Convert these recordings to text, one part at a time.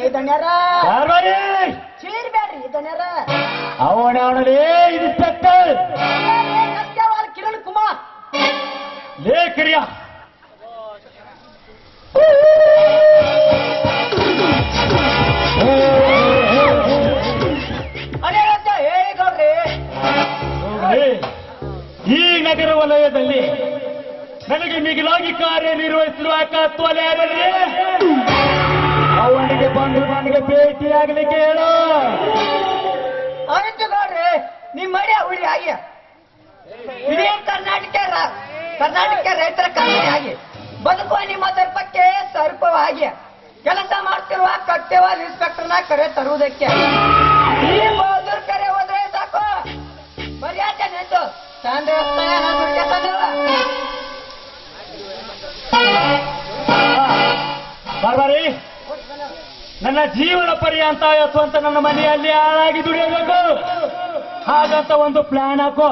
ದಣ್ಯಾರ ಕಾರ್ಬಾರಿ ಚೀರ್ಬೇಡ್ರಿ ದಣ್ಯಾರ ಅವನ ಅವನಲೇ ಇನ್ಸ್ಪೆಕ್ಟರ್ ಸತ್ಯವಾದ ಕಿರಣ್ ಕುಮಾರ್ ಲೇ ಕಿರಿಯ ಅದೇ ಅಂತ ಹೇಳಿ ಗೌಡ್ರಿ ನೋಡ್ರಿ, ಈ ನಗರ ವಲಯದಲ್ಲಿ ನನಗೆ ಮಿಗಿಲಾಗಿ ಕಾರ್ಯನಿರ್ವಹಿಸಿರುವ ಕತ್ವಲೆ ಯಾರಲ್ಲಿ ಅವನಿಗೆ ಬಂದು ನನಗೆ ಭೇಟಿಯಾಗಲಿಕ್ಕೆ ಹೇಳು ಆಯ್ತು ಗೌಡ್ರಿ ನಿಮ್ ಮಡಿ ಉಳಿ ಆಗಿ ಇಡೀ ಕರ್ನಾಟಕ ರ- ಕರ್ನಾಟಕ ರೈತರ ಕಲ್ಯಾಣ ಆಗಿ ಬದುಕುವ ನಿಮ್ಮ ಸರ್ಪಕ್ಕೆ ಸರ್ಪವಾಗಿ ಕೆಲಸ ಮಾಡ್ತಿರುವ ಕಟ್ಟೆವಾಲ್ ಇನ್ಸ್ಪೆಕ್ಟರ್ನ ಕರೆ ತರುವುದಕ್ಕೆ ಈ ಬಹದ್ದೂರ್ ಕರೆ ಹೋದ್ರೆ ಸಾಕು ಮರ್ಯಾದೆ ನಿಂತು ತಾಂದ್ರೆ ಬಾರ್ಬಾರಿ ನನ್ನ ಜೀವನ ಪರ್ಯಂತ ಸ್ವಂತ ನನ್ನ ಮನೆಯಲ್ಲಿ ಹಾಳಾಗಿ ದುಡಿಯಬೇಕು ಹಾಗಂತ ಒಂದು ಪ್ಲಾನ್ ಹಾಕೋ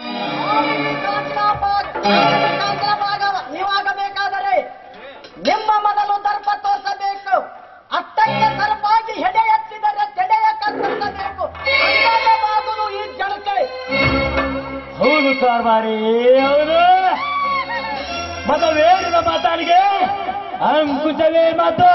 ನೀವಾಗಬೇಕಾದರೆ ನಿಮ್ಮ ಮೊದಲು ದರ್ಪ ತೋರಿಸಬೇಕು ಅತ್ತಕ್ಕೆ ಸರ್ಪಾಗಿ ಹೆಡೆ ಎತ್ತಿದರೆ ತೆಡೆಯ ಕತ್ತರಿಸಬೇಕು ಅಂದಾಗಬಾರದು ಈ ಜನಕ್ಕೆ ಹೌದು ಕಾರ್ಬಾರಿ ಹೌದು ಮತವೇರಿನ ಮಾತಾಡಿಗೆ ಅಂಕುಶವೇ ಮಾತು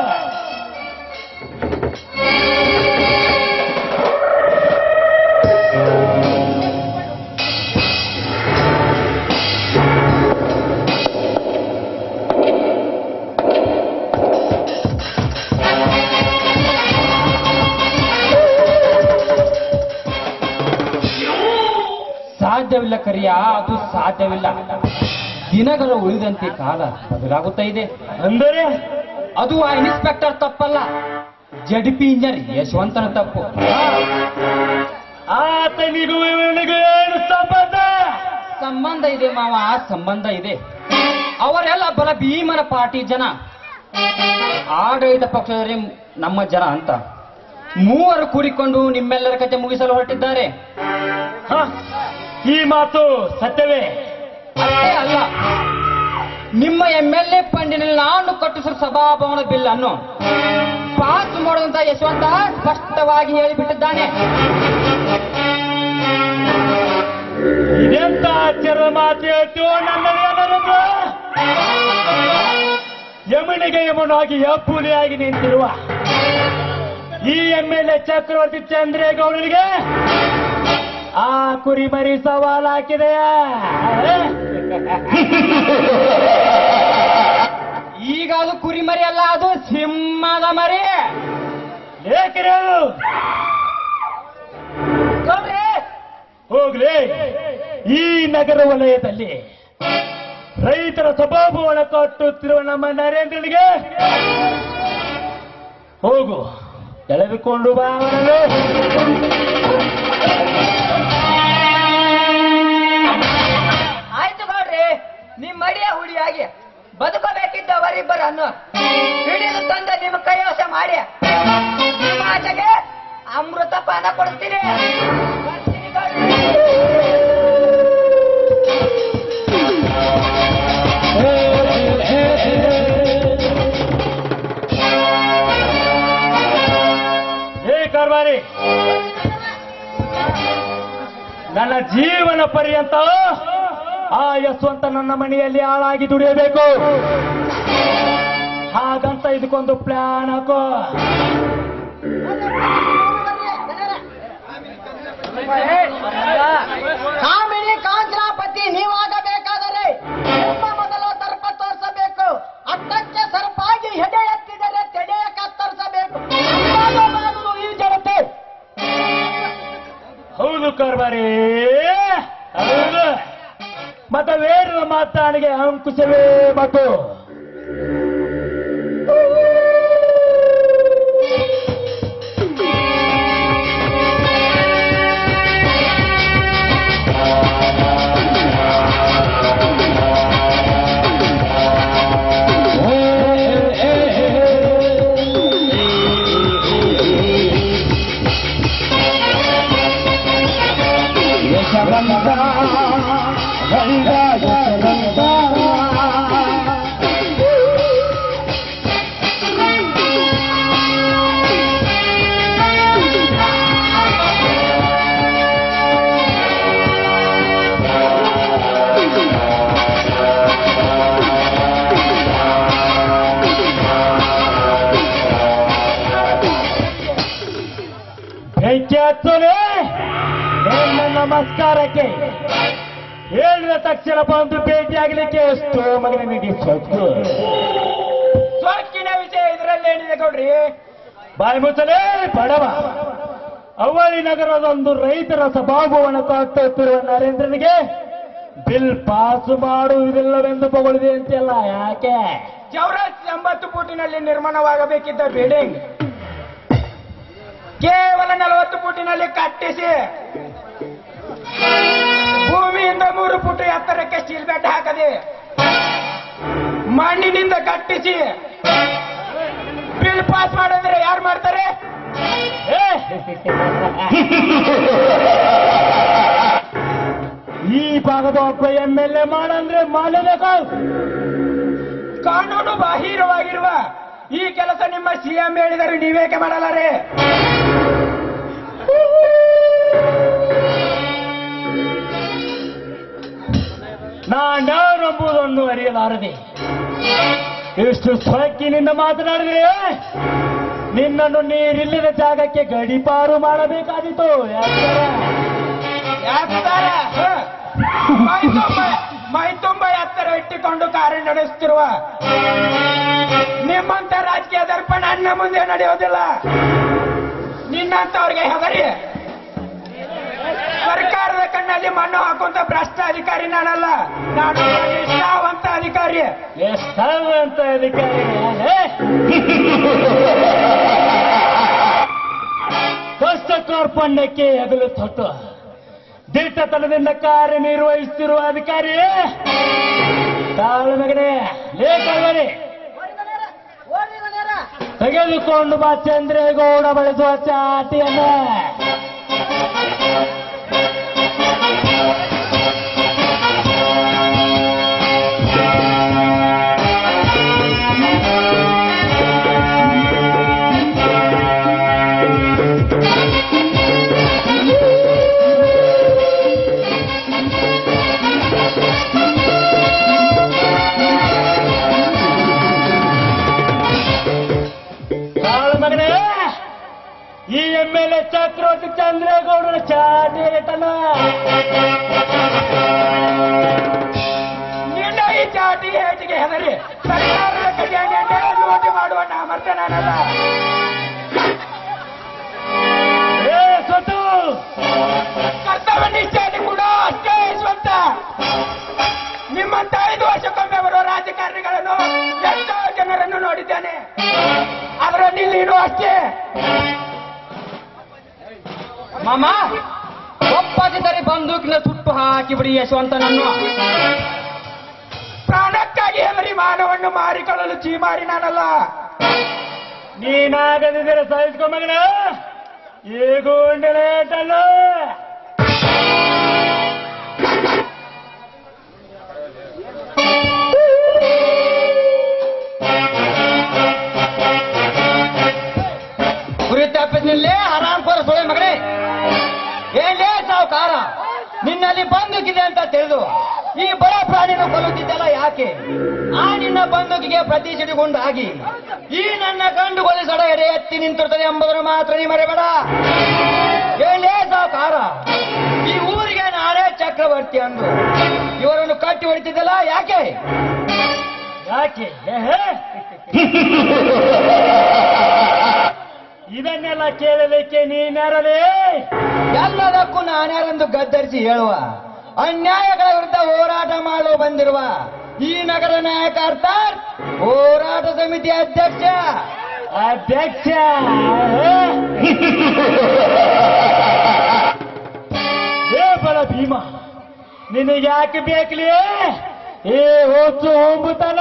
ಸಾಧ್ಯವಿಲ್ಲ ಕರಿಯ ಅದು ಸಾಧ್ಯವಿಲ್ಲ ದಿನಗಳು ಉಳಿದಂತೆ ಕಾಲ ಬದಲಾಗುತ್ತಾ ಇದೆ ಅಂದರೆ ಅದು ಆ ಇನ್ಸ್ಪೆಕ್ಟರ್ ತಪ್ಪಲ್ಲ ಜಡಿಪಿ ಇಂಜರ್ ಯಶವಂತನ ತಪ್ಪು ಆತನಿಗೂ ಇವನಿಗೂ ಏನು ಸಂಬಂಧ ಸಂಬಂಧ ಇದೆ ಮಾವ ಸಂಬಂಧ ಇದೆ ಅವರೆಲ್ಲ ಬಲ ಭೀಮನ ಪಾರ್ಟಿ ಜನ ಆಡಳಿತ ಪಕ್ಷದಲ್ಲಿ ನಮ್ಮ ಜನ ಅಂತ ಮೂವರು ಕೂಡಿಕೊಂಡು ನಿಮ್ಮೆಲ್ಲರ ಕತೆ ಮುಗಿಸಲು ಹೊರಟಿದ್ದಾರೆ ಹ, ಈ ಮಾತು ಸತ್ಯವೇ ಅಷ್ಟೇ ಅಲ್ಲ ನಿಮ್ಮ ಎಂ ಎಲ್ ಎ ಫಂಡಿನಲ್ಲಿ ನಾನು ಕಟ್ಟಿಸಿದ ಸಭಾಭವನ ಬಿಲ್ ಅನ್ನು ಪಾಸ್ ಮಾಡುವಂತ ಯಶವಂತ ಸ್ಪಷ್ಟವಾಗಿ ಹೇಳಿಬಿಟ್ಟಿದ್ದಾನೆ ಇದೆಂತ ಆಶ್ಚರ್ಯ ಮಾತು ಹೇಳ್ತೀವೋ ನನ್ನ ಏನಾದ್ರು ಯಮನಿಗೆ ಯಮನಾಗಿ ಯಪ್ಪುಲಿಯಾಗಿ ನಿಂತಿರುವ ಈ ಎಂ ಎಲ್ ಎ ಚಕ್ರವರ್ತಿ ಚಂದ್ರೇಗೌಡರಿಗೆ ಆ ಕುರಿಮರಿ ಸವಾಲ್ ಹಾಕಿದೆಯಾ ಈಗ ಅದು ಕುರಿಮರಿ ಅಲ್ಲ ಅದು ಸಿಂಹದ ಮರಿ ಏಕರು ಗೌಡ್ರಿ ಹೋಗ್ಲಿ ಈ ನಗರ ವಲಯದಲ್ಲಿ ರೈತರ ಸಭಾಭವನ ಕಟ್ಟುತ್ತಿರುವ ನಮ್ಮ ನರೇಂದ್ರನಿಗೆ ಹೋಗು ಎಳೆದುಕೊಂಡು ಬಾ ಅವನನ್ನು. ಆಯ್ತು ಗೌಡ್ರಿ ನಿಮ್ ಮಡಿಯ ಹುಡಿಯಾಗಿ ಬದುಕಬೇಕಿದ್ದವರಿಬ್ಬರನ್ನು ಹಿಡಿದು ತಂದ ನಿಮ್ಮ ಕೈವಶ ಮಾಡಿ ನಿಮ್ಮ ಆಚೆಗೆ ಅಮೃತ ಪಾನ ಕೊಡ್ತೀನಿ ಬರ್ತೀನಿ ಗೌಡ್ರಿ. ಏ ಕಾರ್ಬಾರಿ ನನ್ನ ಜೀವನ ಪರ್ಯಂತ ಆ ಯಶವಂತ ನನ್ನ ಮನೆಯಲ್ಲಿ ಹಾಳಾಗಿ ದುಡಿಯಬೇಕು ಹಾಗಂತ ಇದಕ್ಕೊಂದು ಪ್ಲಾನ್ ಹಾಕೋ ಕಾಮಿಡಿ ಕಾಂಚನಾಪತಿ ನೀವಾಗಬೇಕಾದರೆ ನಿಮ್ಮ ಮೊದಲು ದರ್ಪ ತೋರಿಸಬೇಕು ಅತ್ತಕ್ಕೆ ಸರ್ಪಾಗಿ ಹೆಡೆ ಎತ್ತಿದರೆ ತೆಡೆಯ ಕತ್ತರಿಸಬೇಕು ಅಂದಾಗಬಾರದು ಈ ಜನತೆ ಹೌದು ಕಾರ್ಬಾರಿ ಹೌದು ಮತವೇರುವ ಮಾತಾಡಿಗೆ ಅಂಕುಶವೇ ಮತು ನಮಸ್ಕಾರಕ್ಕೆ ಹೇಳಿದ ತಕ್ಷಣ ಬಂದು ಭೇಟಿಯಾಗಲಿಕ್ಕೆ ಎಷ್ಟೋ ಮಗನಿಗೆ ಸೊಕ್ಕು ಸೊಕ್ಕಿನ ವಿಷಯ ಇದರಲ್ಲಿ ಏನಿದೆ ಕೊಡ್ರಿ ಬಾಯಿ ಮುಚ್ಚಲೇ ಬಡವ ಅವಳಿ ನಗರದೊಂದು ರೈತರ ಸಭಾಭವನ ಕಟ್ಟುತ್ತಿರುವ ನರೇಂದ್ರನಿಗೆ ಬಿಲ್ ಪಾಸ್ ಮಾಡುವುದಿಲ್ಲವೆಂದು ಪಗಳಿದೆ ಅಂತೆಲ್ಲ ಯಾಕೆ ಚೌರಸ್ ಎಂಬತ್ತು ಫೂಟಿನಲ್ಲಿ ನಿರ್ಮಾಣವಾಗಬೇಕಿದ್ದ ಬಿಲ್ಡಿಂಗ್ ಕೇವಲ ನಲವತ್ತು ಫೂಟಿನಲ್ಲಿ ಕಟ್ಟಿಸಿ ಭೂಮಿಯಿಂದ ಮೂರು ಫುಟ್ ಎತ್ತರಕ್ಕೆ ಸ್ಟೀಲ್ ಬೆಡ್ ಹಾಕದೆ ಮಣ್ಣಿನಿಂದ ಕಟ್ಟಿಸಿ ಬಿಲ್ ಪಾಸ್ ಮಾಡಿದ್ರೆ ಯಾರು ಮಾಡ್ತಾರೆ ಏ! ಈ ಭಾಗದ ಒಬ್ಬ ಎಂ ಎಲ್ ಎ ಮಾಡಂದ್ರೆ ಮಾಡಲೇಬೇಕು ಕಾನೂನು ಬಾಹಿರವಾಗಿರುವ ಈ ಕೆಲಸ ನಿಮ್ಮ ಸಿಎಂ ಹೇಳಿದರೆ ನೀವೇಕೆ ಮಾಡಲಾರೆ ನಾನ್ಯಾರೆಂಬುದನ್ನು ಅರಿಯಲಾರದೆ ಇಷ್ಟು ಸೊಕ್ಕಿನಿಂದ ಮಾತನಾಡಿದ್ರೆ ನಿನ್ನನ್ನು ನೀರಿಲ್ಲದ ಜಾಗಕ್ಕೆ ಗಡಿಪಾರು ಮಾಡಬೇಕಾದೀತು ಯಾಕಂದ್ರೆ ಎತ್ತರ, ಹ. ಮೈ ತುಂಬ ಮೈ ತುಂಬ ಎತ್ತರ ಇಟ್ಟುಕೊಂಡು ಕಾರ್ಯ ನಡೆಸುತ್ತಿರುವ ನಿಮ್ಮಂತ ರಾಜಕೀಯ ದರ್ಪಣ ನನ್ನ ಮುಂದೆ ನಡೆಯೋದಿಲ್ಲ ನಿನ್ನಂತವ್ರಿಗೆ ಹೆದರಿ ಸರ್ಕಾರದ ಕಣ್ಣಲ್ಲಿ ಮಣ್ಣು ಹಾಕುವಂತ ಭ್ರಷ್ಟ ಅಧಿಕಾರಿ ನಾನಲ್ಲ ನಾನು ನಿಷ್ಠಾವಂತ ಅಧಿಕಾರಿ ಎಷ್ಟಾವಂತ ಅಧಿಕಾರಿ ನಾನೇ? ಕಷ್ಟ ಕಾರ್ಪಣ್ಯಕ್ಕೆ ಎಗಲು ತೊಟ್ಟು ದಿಟ್ಟತನದಿಂದ ಕಾರ್ಯನಿರ್ವಹಿಸುತ್ತಿರುವ ಅಧಿಕಾರಿ ತಾಳ್ಮೆಗಡೆ ಲೇಖಗಡೆ ತೆಗೆದುಕೊಂಡು ಬಾ ಚಂದ್ರೇಗೌಡ ಬಳಸುವ ಚಾಟಿಯನ್ನ ತಾಳ್ಮಗನೇ ಈ ಎಂ ಎಲ್ ಎ ಚಕ್ರವರ್ತಿ ಚಂದ್ರೇಗೌಡರ ಚಾಟಿ ರೇಟನ್ನ ನಿನ್ನ ಈ ಚಾಟಿ ಹೇಟಿಗೆ ಹೆದರಿ ಸರ್ಕಾರದ ಖಜಾನೆಯನ್ನೇ ಲೂಟಿ ಮಾಡುವ ನಾಮರ್ಥ ನಾನಲ್ಲ ಏ ಸೊಟ್ಟು ಕರ್ತವ್ಯ ನಿಷ್ಠೆಯಲ್ಲಿ ಕೂಡ ಅಷ್ಟೇ ಸ್ವಂತ ನಿಮ್ಮಂತ ಐದು ವರ್ಷಕ್ಕೊಮ್ಮೆ ಬರುವ ರಾಜಕಾರಣಿಗಳನ್ನು ಎಷ್ಟೋ ಜನರನ್ನು ನೋಡಿದ್ದೇನೆ ಅದರಲ್ಲಿ ನೀನು ಅಷ್ಟೇ ಮಾಮ ಒಪ್ಪದಿದ್ದರೆ ಬಂದೂಕಿನ ಸುಟ್ಟು ಹಾಕಿಬಿಡಿ ಯಶವಂತನನ್ನು ಪ್ರಾಣಕ್ಕಾಗಿ ಹೆದರಿ ಮಾನವನ್ನು ಮಾರಿಕೊಳ್ಳಲು ಚೀಮಾರಿ ನಾನಲ್ಲ ನೀನಾಗದಿದ್ದರೆ ಸಹಿಸ್ಕೊ ಮಗನ ಈ ಗುಂಡಲೇಟಲ್ಲ ಗುರಿ ತಪ್ಪಿದ್ನಿಲ್ಲೇ ಆರಾಮ್ ಕೋರ ಸೊಳೆ ಮಗನೇ ಏನ್ಲೇ ಸಾವುಕಾರ ನಿನ್ನಲ್ಲಿ ಬಂದೂಕಿದೆ ಅಂತ ತಿಳಿದು ಈ ಬಡ ಪ್ರಾಣಿನ ಕೊಲ್ಲುತ್ತಿದ್ದಲ್ಲ ಯಾಕೆ ಆ ನಿನ್ನ ಬಂದೂಕಿಗೆ ಪ್ರತಿ ಸಿಡಿಗುಂಡಾಗಿ ಈ ನನ್ನ ಗಂಡುಗೊಲಿ ಸಡ ಎಡೆ ಎತ್ತಿ ನಿಂತಿರ್ತದೆ ಎಂಬುದನ್ನು ಮಾತ್ರ ನೀ ಮರೆಬೇಡ ಏನ್ಲೇ ಸಾವುಕಾರ ಈ ಊರಿಗೆ ನಾನೇ ಚಕ್ರವರ್ತಿ ಅಂದು ಇವರನ್ನು ಕಟ್ಟಿ ಹೊಡಿತಿದ್ದಲ್ಲ ಯಾಕೆ ಯಾಕೆ ಏಹೆ? ಇದನ್ನೆಲ್ಲ ಕೇಳಲಿಕ್ಕೆ ನೀನ್ಯಾರಲೇ ಎಲ್ಲದಕ್ಕೂ ನಾನ್ಯಾರೆಂದು ಗದ್ದರಿಸಿ ಹೇಳುವ ಅನ್ಯಾಯಗಳ ವಿರುದ್ಧ ಹೋರಾಟ ಮಾಡಲು ಬಂದಿರುವ ಈ ನಗರ ನಾಯಕ ಅರ್ಥಾತ್ ಹೋರಾಟ ಸಮಿತಿ ಅಧ್ಯಕ್ಷ ಅಧ್ಯಕ್ಷ ಏ ಬಲ ಭೀಮ ನಿನಗೆ ಯಾಕೆ ಬೇಕಲಿ ಏ ಹೊತ್ತು ಹೊಂಬುತನ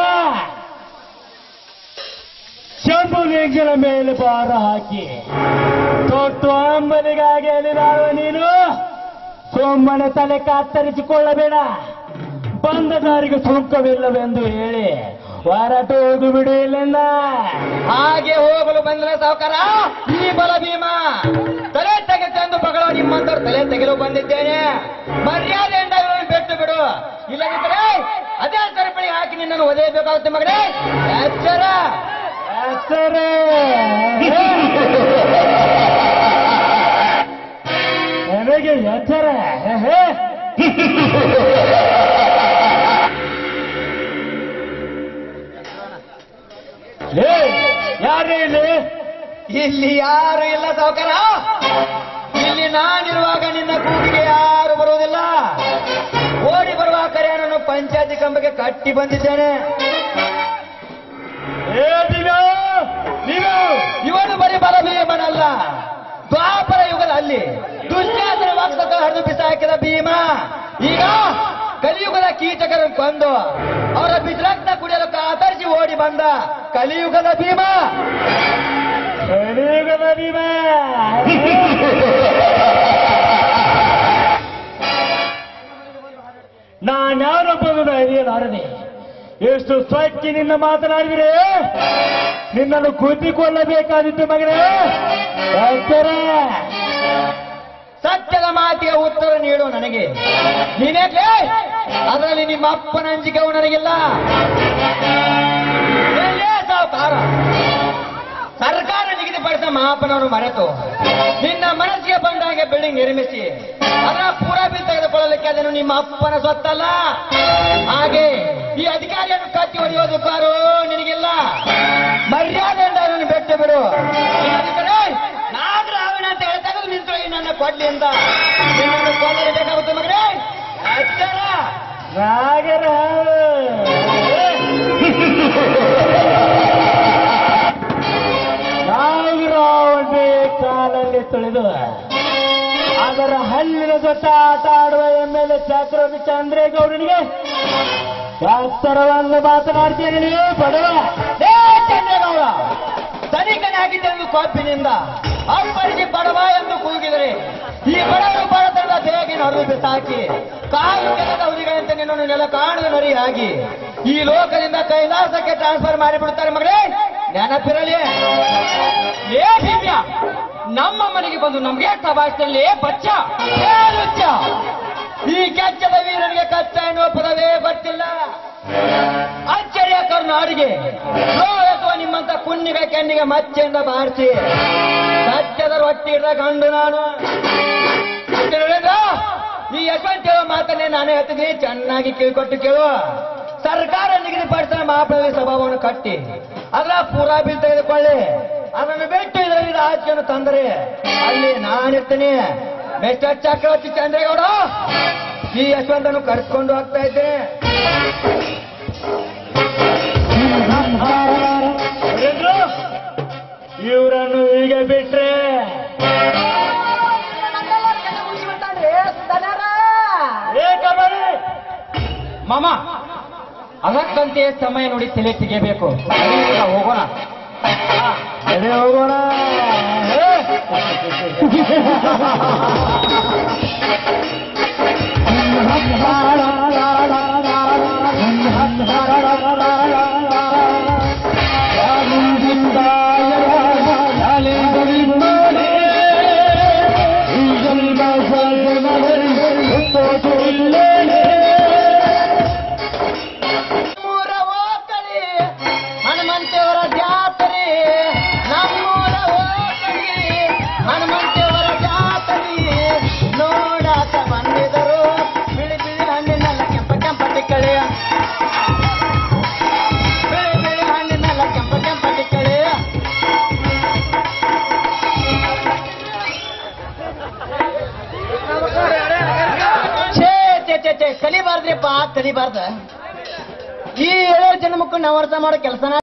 ಶಂಭುಲಿಂಗನ ಮೇಲೆ ಭಾರ ಹಾಕಿ ತೊಟ್ಟು ಅಂಬಲಿಗಾಗಿ ಅಲಿದಾವ ನೀನು ಸುಮ್ಮನೆ ತಲೆ ಕತ್ತರಿಸಿಕೊಳ್ಳಬೇಡ ಬಂದ ದಾರಿಗೆ ಸುಂಕವಿಲ್ಲವೆಂದು ಹೇಳಿ ಹೊರಟು ಹೋಗು ಬಿಡು ಇಲ್ಲಿಂದ ಹಾಗೆ ಹೋಗಲು ಬಂದರೆ ಸಾವುಕಾರ ಈ ಬಲ ಭೀಮ ತಲೆ ತೆಗೆತೆಂದು ಬಗಳ ನಿಮ್ಮಂತವ್ರು ತಲೆ ತೆಗೆಲು ಬಂದಿದ್ದೇನೆ ಮರ್ಯಾದೆಯಿಂದ ಇವರನ್ನು ಬಿಟ್ಟು ಬಿಡು ಇಲ್ಲದಿದ್ದರೆ ಅದೇ ಸರಪಳಿ ಹಾಕಿ ನಿನ್ನನ್ನು ಒದೆಯಬೇಕಾಗುತ್ತೆ ಮಗನೇ ಎಚ್ಚರ ಹೆಸರೇ ಬೆಳಗ್ಗೆ ಎಚ್ಚರ ಹೇ? ಏ ಯಾರೇ ಇಲ್ಲಿ ಇಲ್ಲಿ ಯಾರು ಇಲ್ಲ ಸಾವುಕಾರ ಇಲ್ಲಿ ನಾನಿರುವಾಗ ನಿನ್ನ ಕೂಗಿಗೆ ಯಾರು ಬರುವುದಿಲ್ಲ ಓಡಿ ಬರುವ ಕರೆಯನ್ನು ಪಂಚಾಯತಿ ಕಂಬಕ್ಕೆ ಕಟ್ಟಿ ಬಂದಿದ್ದೇನೆ ಏ ನೀನು ನೀನು ಇವನು ಬರೀ ಬಲಭೀಮನಲ್ಲ ದ್ವಾಪರ ಯುಗದಲ್ಲಿ ದುಶ್ಯಾಸನ ವಾಕ್ಸಕ ಹರಿದು ಬಿಸಾಕಿದ ಭೀಮ ಈಗ ಕಲಿಯುಗದ ಕೀಚಕರನ್ನು ಕೊಂದು ಅವರ ಬಿದ್ರಕ್ತ ಕುಡಿಯಲು ಕಾತರಿಸಿ ಓಡಿ ಬಂದ ಕಲಿಯುಗದ ಭೀಮ ಕಲಿಯುಗದ ಭೀಮ. ನಾನ್ಯಾರೊಬ್ಬನು ಹಿರಿಯಲಾರದೆ ಎಷ್ಟು ಸ್ವಚ್ಛಿನಿಂದ ಮಾತನಾಡಿದರೆ ನಿನ್ನನ್ನು ಕುದ್ದಿಕೊಳ್ಳಬೇಕಾದಿತ್ತು ಮಗನೇ ಎಚ್ಚರ. ಸತ್ಯದ ಮಾತಿಗೆ ಉತ್ತರ ನೀಡು ನನಗೆ ನೀನೇಕೆ ಅದರಲ್ಲಿ ನಿಮ್ಮ ಅಪ್ಪನ ಅಂಜಿಕೆವು ನನಗಿಲ್ಲ ಎಲ್ಲೇ ಸಾವುಕಾರ ಸರ್ಕಾರ ನಿಗದಿಪಡಿಸಿದ ಮಹಾಪನವನ್ನು ಮರೆತು ನಿನ್ನ ಮನಸ್ಸಿಗೆ ಬಂದಾಗೆ ಬಿಲ್ಡಿಂಗ್ ನಿರ್ಮಿಸಿ ಅದರ ಪೂರಾಬಿ ತೆಗೆದುಕೊಳ್ಳಲಿಕ್ಕೆ ಅದನ್ನು ನಿಮ್ಮ ಅಪ್ಪನ ಸ್ವತ್ತಲ್ಲ ಹಾಗೆ ಈ ಅಧಿಕಾರಿಯನ್ನು ಕತ್ತಿ ಹೊಡೆಯೋದಕ್ಕಾರು ನಿನಗಿಲ್ಲ ಮರ್ಯಾದೆಯಿಂದ ಅದನ್ನು ಬೆಟ್ಟು ಬಿಡು ಇಲ್ಲದಿದ್ದರೆ ನಾದ್ರ ಅವನ ಅಂತ ಹೇಳಿ ತೆಗೆದು ನಿಂತು ಈ ನನ್ನ ಕೊಡ್ಲಿ ಅಂತ ನಿನ್ನನ್ನು ಕೊಲ್ಲಲೇಬೇಕಾಗುತ್ತೆ ಮಗನೇ ಎಚ್ಚರ ನಾಗರ ನಾಗರಾವಣೆ ಕಾಲಲ್ಲಿ ತುಳಿದು ಅದರ ಹಲ್ಲಿನ ಜೊತೆ ಆಟ ಆಡುವ ಎಮ್ ಎಲ್ ಎ ಚಕ್ರವರ್ತಿ ಚಂದ್ರೇಗೌಡನಿಗೆ ಶಾಸ್ತ್ರವನ್ನು ಮಾತನಾಡ್ತೀನಿ ನೀವು ಬಡವ ಏ ಚಂದ್ರಗೌಡ ಧನಿಕನಾಗಿದ್ದೆಂದು ಕೋಪಿನಿಂದ ಅಪ್ಪಳಿಸಿ ಬಡವ ಎಂದು ಕೂಗಿದರೆ ಈ ಬಡವರು ಬಡತನದ ಬೇಗಿನ ಹೊರದು ಬಿಸಾಕಿ ಕಾಲು ಕೆಲದ ಹುಲಿಗಳಂತೆ ನಿನ್ನನ್ನು ನೆಲ ಕಾಣದ ನರಿಯಾಗಿ ಈ ಲೋಕದಿಂದ ಕೈಲಾಸಕ್ಕೆ ಟ್ರಾನ್ಸ್ಫರ್ ಮಾಡಿಬಿಡ್ತಾರೆ ಮಗಳೇ ನೆನಪಿರಲಿ ಏ ದಿವ್ಯ ನಮ್ಮ ಮನೆಗೆ ಬಂದು ನಮ್ಗೆ ತಪಾಸಣೆ ಬಚ್ಚ ಏ ಲುಚ್ಚ! ಈ ಕೆಚ್ಚದ ವೀರನಿಗೆ ಕಚ್ಚ ಎನ್ನುವ ಪದವೇ ಗೊತ್ತಿಲ್ಲ ಅಚ್ಚರಿಯ ಕರ್ನಾಡಿಗೆ ಅಥವಾ ನಿಮ್ಮಂತ ಕುನ್ನಿಗ ಕೆನ್ನಿಗೆ ಮಚ್ಚೆಯಿಂದ ಬಾರಿಸಿ ಸತ್ಯದ ರೊಟ್ಟಿ ಇಡ್ದ ಗಂಡು ನಾನು ತಿಳಿದ್ರ? ಈ ಯಶವಂತ ಹೇಳೋ ಮಾತನ್ನೇ ನಾನೇ ಹೇಳ್ತೀನಿ ಚೆನ್ನಾಗಿ ಕೇಳ್ಕೊಟ್ಟು ಕೇಳು ಸರ್ಕಾರ ನಿಗದಿಪಡಿಸಿದ ಮಹಾಪ್ರಭು ಸ್ವಭಾವವನ್ನು ಕಟ್ಟಿ ಅದರ ಪೂರಾ ಬಿಲ್ ತೆಗೆದುಕೊಳ್ಳಿ ಅದನ್ನು ಬಿಟ್ಟು ಇದರಲ್ಲಿ ಆಚೆಯನ್ನು ತಂದರೆ ಅಲ್ಲಿ ನಾನಿರ್ತೀನಿ ಮಿಸ್ಟರ್ ಚಕ್ರವರ್ತಿ ಚಂದ್ರೇಗೌಡ ಈ ಯಶವಂತನು ಕರ್ಕೊಂಡು ಹೋಗ್ತಾ ಇದ್ದೇನೆ ವೀರೇಂದ್ರ, ಇವರನ್ನು ಹೀಗೆ ಬಿಟ್ರೆ ಏಕಬರಿ ಮಾಮ ಅದಕ್ಕಂತೆ ಸಮಯ ನೋಡಿ ತಲೆ ತೆಗೆಯಬೇಕು ಈಗ ಹೋಗೋಣ ಎಡೆ ಹೋಗೋಣ ಏ? ನಮ್ಮೂರ ಓಕಳಿ ಹನುಮಂತೇವರ ಜಾತ್ರೆ ನಮ್ಮೂರ ಓಕಳಿ ಹನುಮಂತೇವರ ಜಾತ್ರೆ ನೋಡಾಕ ಬಂದಿದರು ಬಿಳಿ ಬಿಳಿ ಹಣ್ಣಿನೆಲ್ಲ ಕೆಂಪ ಕೆಂಪ ಟಿಕ್ಕಳಿ ಬಿಳಿ ಬಿಳಿ ಹಣ್ಣಿನೆಲ್ಲ ಕೆಂಪ ಕೆಂಪ ಟಿಕ್ಕಳಿ ಛೇ ಛೇ ಛೇ ಛೇ ಕಲಿಬಾರ್ದ್ರಿಪ್ಪ ಕಲಿಬಾರ್ದ ಈ ಏಳು ಜನ್ಮಕ್ಕೂ ನವರ್ತ ಮಾಡೋ ಕೆಲಸನ